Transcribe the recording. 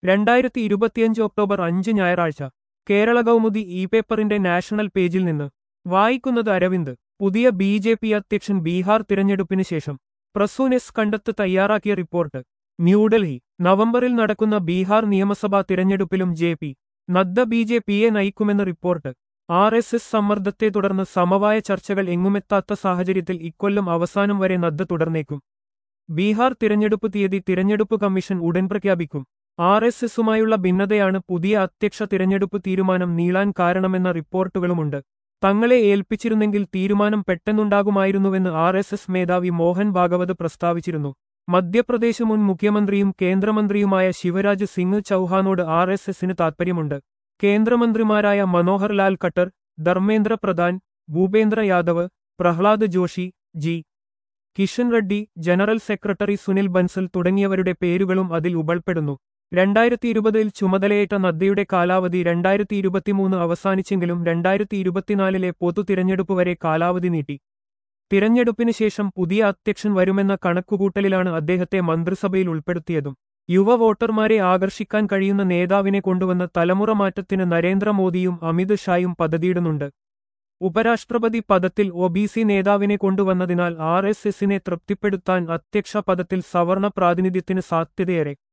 രണ്ടായിരത്തി ഇരുപത്തിയഞ്ച് ഒക്ടോബർ അഞ്ച് ഞായറാഴ്ച കേരള കൗമുദി ഇ പേപ്പറിന്റെ നാഷണൽ പേജിൽ നിന്ന് വായിക്കുന്നത് അരവിന്ദ് പുതിയ ബി ജെ പി അധ്യക്ഷൻ ബീഹാർ തിരഞ്ഞെടുപ്പിന് ശേഷം പ്രസൂനെസ് കണ്ടെത്ത് തയ്യാറാക്കിയ റിപ്പോർട്ട് ന്യൂഡൽഹി നവംബറിൽ നടക്കുന്ന ബീഹാർ നിയമസഭാ തിരഞ്ഞെടുപ്പിലും J P Nadda B J പിയെ നയിക്കുമെന്ന് റിപ്പോർട്ട് ആർ എസ് എസ് സമ്മർദ്ദത്തെ തുടർന്ന് സമവായ ചർച്ചകൾ എങ്ങുമെത്താത്ത സാഹചര്യത്തിൽ ഇക്കൊല്ലം അവസാനം വരെ നദ്ദ തുടർന്നേക്കും ബീഹാർ തിരഞ്ഞെടുപ്പ് തീയതി തിരഞ്ഞെടുപ്പ് കമ്മീഷൻ ഉടൻ പ്രഖ്യാപിക്കും ആർ എസ് എസുമായുള്ള ഭിന്നതയാണ് പുതിയ അധ്യക്ഷ തിരഞ്ഞെടുപ്പ് തീരുമാനം നീളാൻ കാരണമെന്ന റിപ്പോർട്ടുകളുമുണ്ട് തങ്ങളെ ഏൽപ്പിച്ചിരുന്നെങ്കിൽ തീരുമാനം പെട്ടെന്നുണ്ടാകുമായിരുന്നുവെന്ന് ആർ എസ് എസ് മേധാവി മോഹൻ ഭാഗവത് പ്രസ്താവിച്ചിരുന്നു മധ്യപ്രദേശ് മുൻ മുഖ്യമന്ത്രിയും കേന്ദ്രമന്ത്രിയുമായ ശിവരാജ് സിംഗ് ചൌഹാനോട് ആർ എസ് എസിന് താൽപ്പര്യമുണ്ട് കേന്ദ്രമന്ത്രിമാരായ Manohar Lal Khattar Dharmendra Pradhan Bhupendra Yadav Pralhad Joshi G Kishan Reddy general secretary Sunil Bansal തുടങ്ങിയവരുടെ പേരുകളും അതിൽ ഉൾപ്പെടുന്നു രണ്ടായിരത്തി ഇരുപതിൽ ചുമതലയേറ്റ നദ്ദയുടെ കാലാവധി രണ്ടായിരത്തി ഇരുപത്തിമൂന്ന് അവസാനിച്ചെങ്കിലും രണ്ടായിരത്തി ഇരുപത്തിനാലിലെ പൊതു തിരഞ്ഞെടുപ്പ് വരെ കാലാവധി നീട്ടി തിരഞ്ഞെടുപ്പിന് ശേഷം പുതിയ അധ്യക്ഷൻ വരുമെന്ന കണക്കുകൂട്ടലിലാണ് അദ്ദേഹത്തെ മന്ത്രിസഭയിൽ ഉൾപ്പെടുത്തിയതും യുവ വോട്ടർമാരെ ആകർഷിക്കാൻ കഴിയുന്ന നേതാവിനെ കൊണ്ടുവന്ന തലമുറ മാറ്റത്തിന് നരേന്ദ്രമോദിയും അമിത് ഷായും പദ്ധതിയിടുന്നുണ്ട് ഉപരാഷ്ട്രപതി പദത്തിൽ ഒ ബി സി നേതാവിനെ കൊണ്ടുവന്നതിനാൽ ആർ എസ് എസിനെ തൃപ്തിപ്പെടുത്താൻ അധ്യക്ഷ പദത്തിൽ സവർണ പ്രാതിനിധ്യത്തിന് സാധ്യതയേറെ